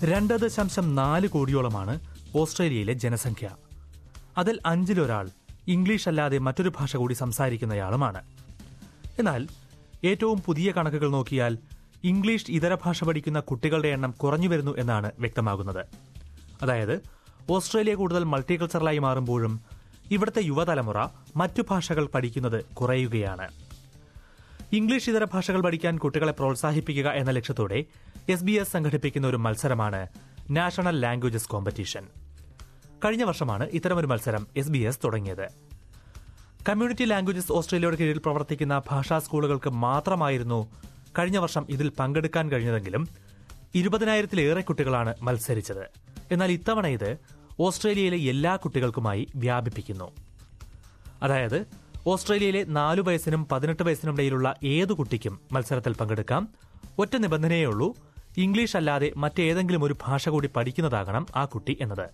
രണ്ട് ദശാംശം നാല് കോടിയോളമാണ് ഓസ്ട്രേലിയയിലെ ജനസംഖ്യ അതിൽ അഞ്ചിലൊരാൾ ഇംഗ്ലീഷ് അല്ലാതെ മറ്റൊരു ഭാഷ കൂടി സംസാരിക്കുന്നയാളുമാണ് എന്നാൽ ഏറ്റവും പുതിയ കണക്കുകൾ നോക്കിയാൽ ഇംഗ്ലീഷ് ഇതര ഭാഷ പഠിക്കുന്ന കുട്ടികളുടെ എണ്ണം കുറഞ്ഞു വരുന്നു എന്നാണ് വ്യക്തമാകുന്നത് അതായത് ഓസ്ട്രേലിയ കൂടുതൽ മൾട്ടികൾച്ചറലായി മാറുമ്പോഴും ഇവിടുത്തെ യുവതലമുറ മറ്റു ഭാഷകൾ പഠിക്കുന്നത് കുറയുകയാണ് ഇംഗ്ലീഷ് ഇതര ഭാഷകൾ പഠിക്കാൻ കുട്ടികളെ പ്രോത്സാഹിപ്പിക്കുക എന്ന ലക്ഷ്യത്തോടെ എസ് ബി എസ് സംഘടിപ്പിക്കുന്ന ഒരു മത്സരമാണ് നാഷണൽ ലാംഗ്വേജസ് കോമ്പറ്റീഷൻ കഴിഞ്ഞ വർഷമാണ് ഇത്തരമൊരു മത്സരം എസ് ബി എസ് തുടങ്ങിയത് കമ്മ്യൂണിറ്റി ലാംഗ്വേജസ് ഓസ്ട്രേലിയയുടെ കീഴിൽ പ്രവർത്തിക്കുന്ന ഭാഷാ സ്കൂളുകൾക്ക് മാത്രമായിരുന്നു കഴിഞ്ഞ വർഷം ഇതിൽ പങ്കെടുക്കാൻ കഴിഞ്ഞതെങ്കിലും ഇരുപതിനായിരത്തിലേറെ കുട്ടികളാണ് മത്സരിച്ചത് എന്നാൽ ഇത്തവണ ഇത് ഓസ്ട്രേലിയയിലെ എല്ലാ കുട്ടികൾക്കുമായി വ്യാപിപ്പിക്കുന്നു അതായത് ഓസ്ട്രേലിയയിലെ നാലു വയസ്സിനും പതിനെട്ട് വയസ്സിനും ഇടയിലുള്ള ഏതു കുട്ടിക്കും മത്സരത്തിൽ പങ്കെടുക്കാം ഒറ്റ നിബന്ധനയേ ഉള്ളൂ ഇംഗ്ലീഷ് അല്ലാതെ മറ്റേതെങ്കിലും ഒരു ഭാഷ കൂടി പഠിക്കുന്നതാകണം ആ കുട്ടി എന്നത്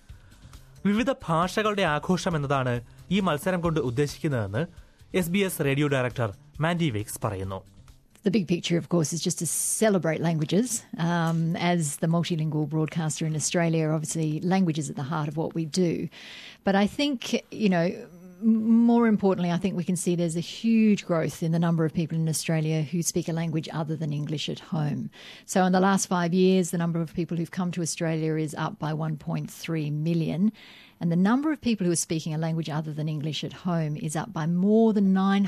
വിവിധ ഭാഷകളുടെ ആഘോഷം എന്നതാണ് ഈ മത്സരം കൊണ്ട് ഉദ്ദേശിക്കുന്നതെന്ന് S B S radio director Mandy Wicks പറയുന്നു The big picture, of course, is just to celebrate languages. Um, as the multilingual broadcaster in Australia, obviously, language is at the heart of what we do. But I think, you know, m- more importantly, I think we can see there's a huge growth in the number of people in Australia who speak a language other than English at home. So, in the last five years, the number of people who've come to Australia is up by 1.3 million. And the number of people who are speaking a language other than English at home is up by more than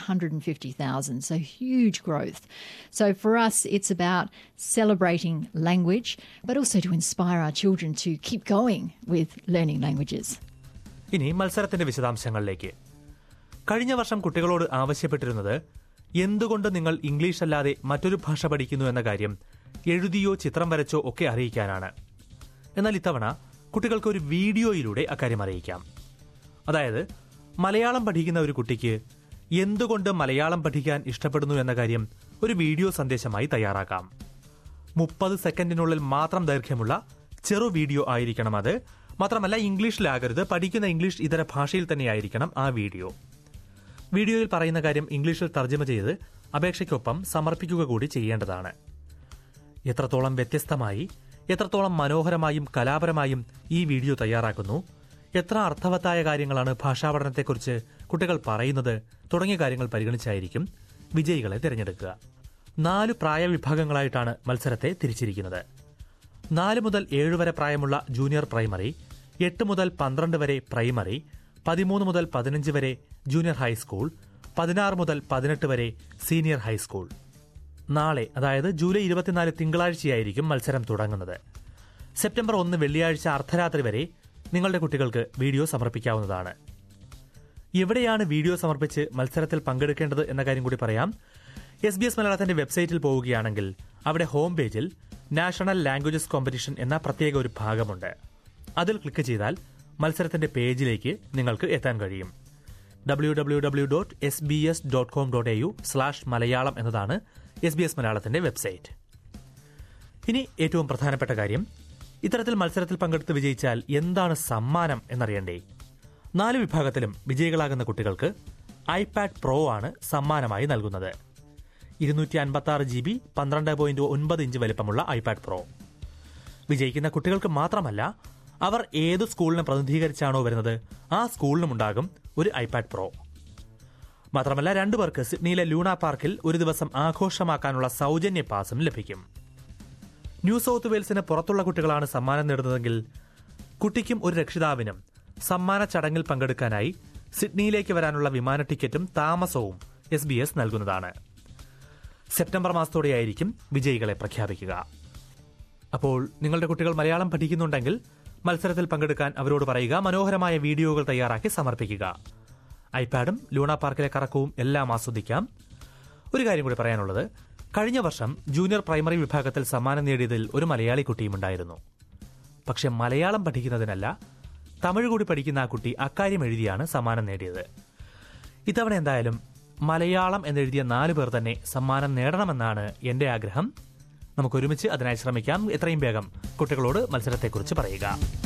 950,000. So, huge growth. So, for us, it's about celebrating language, but also to inspire our children to keep going with learning languages. ഇനി മത്സരത്തിന്റെ വിശദാംശങ്ങളിലേക്ക് കഴിഞ്ഞ വർഷം കുട്ടികളോട് ആവശ്യപ്പെട്ടിരുന്നത് എന്തുകൊണ്ട് നിങ്ങൾ English അല്ലാതെ മറ്റൊരു ഭാഷ പഠിക്കുന്നു എന്ന കാര്യം എഴുതിയോ ചിത്രം വരച്ചോ ഒക്കെ അറിയിക്കാനാണ് എന്നാൽ ഇത്തവണ കുട്ടികൾക്ക് ഒരു വീഡിയോയിലൂടെ അക്കാര്യം അറിയിക്കാം അതായത് മലയാളം പഠിക്കുന്ന ഒരു കുട്ടിക്ക് എന്തുകൊണ്ട് മലയാളം പഠിക്കാൻ ഇഷ്ടപ്പെടുന്നു എന്ന കാര്യം ഒരു വീഡിയോ സന്ദേശമായി തയ്യാറാക്കാം മുപ്പത് സെക്കൻഡിനുള്ളിൽ മാത്രം ദൈർഘ്യമുള്ള ചെറു വീഡിയോ ആയിരിക്കണം അത് മാത്രമല്ല ഇംഗ്ലീഷിലാകരുത് പഠിക്കുന്ന ഇംഗ്ലീഷ് ഇതര ഭാഷയിൽ തന്നെയായിരിക്കണം ആ വീഡിയോ വീഡിയോയിൽ പറയുന്ന കാര്യം ഇംഗ്ലീഷിൽ തർജ്ജമ ചെയ്ത് അപേക്ഷയ്ക്കൊപ്പം സമർപ്പിക്കുക കൂടി ചെയ്യേണ്ടതാണ് എത്രത്തോളം വ്യത്യസ്തമായി എത്രത്തോളം മനോഹരമായും കലാപരമായും ഈ വീഡിയോ തയ്യാറാക്കുന്നു എത്ര അർത്ഥവത്തായ കാര്യങ്ങളാണ് ഭാഷാ പഠനത്തെക്കുറിച്ച് കുട്ടികൾ പറയുന്നത് തുടങ്ങിയ കാര്യങ്ങൾ പരിഗണിച്ചായിരിക്കും വിജയികളെ തിരഞ്ഞെടുക്കുക നാല് പ്രായവിഭാഗങ്ങളായിട്ടാണ് മത്സരത്തെ തിരിച്ചിരിക്കുന്നത് നാല് മുതൽ ഏഴ് വരെ പ്രായമുള്ള ജൂനിയർ പ്രൈമറി എട്ട് മുതൽ പന്ത്രണ്ട് വരെ പ്രൈമറി പതിമൂന്ന് മുതൽ പതിനഞ്ച് വരെ ജൂനിയർ ഹൈസ്കൂൾ പതിനാറ് മുതൽ പതിനെട്ട് വരെ സീനിയർ ഹൈസ്കൂൾ നാളെ അതായത് ജൂലൈ ഇരുപത്തിനാല് തിങ്കളാഴ്ചയായിരിക്കും മത്സരം തുടങ്ങുന്നത് സെപ്റ്റംബർ ഒന്ന് വെള്ളിയാഴ്ച അർദ്ധരാത്രി വരെ നിങ്ങളുടെ കുട്ടികൾക്ക് വീഡിയോ സമർപ്പിക്കാവുന്നതാണ് എവിടെയാണ് വീഡിയോ സമർപ്പിച്ച് മത്സരത്തിൽ പങ്കെടുക്കേണ്ടത് എന്ന കാര്യം കൂടി പറയാം എസ് ബി എസ് മലയാളത്തിന്റെ വെബ്സൈറ്റിൽ പോവുകയാണെങ്കിൽ അവിടെ ഹോം പേജിൽ നാഷണൽ ലാംഗ്വേജസ് കോമ്പറ്റീഷൻ എന്ന പ്രത്യേക ഒരു ഭാഗമുണ്ട് അതിൽ ക്ലിക്ക് ചെയ്താൽ മത്സരത്തിന്റെ പേജിലേക്ക് നിങ്ങൾക്ക് എത്താൻ കഴിയും W W W dot S B S dot com dot A U slash Malayalam എന്നതാണ് എസ് ബി എസ് മലയാളത്തിന്റെ വെബ്സൈറ്റ് ഇനി ഏറ്റവും പ്രധാനപ്പെട്ട കാര്യം ഇത്തരത്തിൽ മത്സരത്തിൽ പങ്കെടുത്ത് വിജയിച്ചാൽ എന്താണ് സമ്മാനം എന്നറിയണ്ടേ നാല് വിഭാഗത്തിലും വിജയികളാകുന്ന കുട്ടികൾക്ക് ഐപാഡ് പ്രോ ആണ് സമ്മാനമായി നൽകുന്നത് ഇരുന്നൂറ്റി അൻപത്തി ആറ് ജി ബി പന്ത്രണ്ട് പോയിന്റ് ഒൻപത് ഇഞ്ച് വലിപ്പമുള്ള ഐപാഡ് പ്രോ വിജയിക്കുന്ന കുട്ടികൾക്ക് മാത്രമല്ല അവർ ഏത് സ്കൂളിനെ പ്രതിനിധീകരിച്ചാണോ വരുന്നത് ആ സ്കൂളിനുമുണ്ടാകും ഒരു ഐപാഡ് പ്രോ മാത്രമല്ല രണ്ടുപേർക്ക് സിഡ്നിയിലെ ലൂണ പാർക്കിൽ ഒരു ദിവസം ആഘോഷമാക്കാനുള്ള സൗജന്യ പാസും ലഭിക്കും ന്യൂ സൗത്ത് വെയിൽസിന് പുറത്തുള്ള കുട്ടികളാണ് സമ്മാനം നേടുന്നതെങ്കിൽ കുട്ടിക്കും ഒരു രക്ഷിതാവിനും സമ്മാന ചടങ്ങിൽ പങ്കെടുക്കാനായി സിഡ്നിയിലേക്ക് വരാനുള്ള വിമാന ടിക്കറ്റും താമസവും എസ് ബി എസ് നൽകുന്നതാണ് സെപ്റ്റംബർ മാസത്തോടെയായിരിക്കും വിജയികളെ പ്രഖ്യാപിക്കുക അപ്പോൾ നിങ്ങളുടെ കുട്ടികൾ മലയാളം പഠിക്കുന്നുണ്ടെങ്കിൽ മത്സരത്തിൽ പങ്കെടുക്കാൻ അവരോട് പറയുക മനോഹരമായ വീഡിയോകൾ തയ്യാറാക്കി സമർപ്പിക്കുക ഐപാഡും ലൂണ പാർക്കിലെ കറക്കവും എല്ലാം ആസ്വദിക്കാം ഒരു കാര്യം കൂടി പറയാനുള്ളത് കഴിഞ്ഞ വർഷം ജൂനിയർ പ്രൈമറി വിഭാഗത്തിൽ സമ്മാനം നേടിയതിൽ ഒരു മലയാളി കുട്ടിയും ഉണ്ടായിരുന്നു പക്ഷെ മലയാളം പഠിക്കുന്നതിനല്ല തമിഴ് കൂടി പഠിക്കുന്ന ആ കുട്ടി അക്കാര്യം എഴുതിയാണ് സമ്മാനം നേടിയത് ഇത്തവണ എന്തായാലും മലയാളം എന്നെഴുതിയ നാല് പേർ തന്നെ സമ്മാനം നേടണമെന്നാണ് എന്റെ ആഗ്രഹം നമുക്ക് ഒരുമിച്ച് അതിനായി ശ്രമിക്കാം എത്രയും വേഗം കുട്ടികളോട് മത്സരത്തെക്കുറിച്ച് പറയുക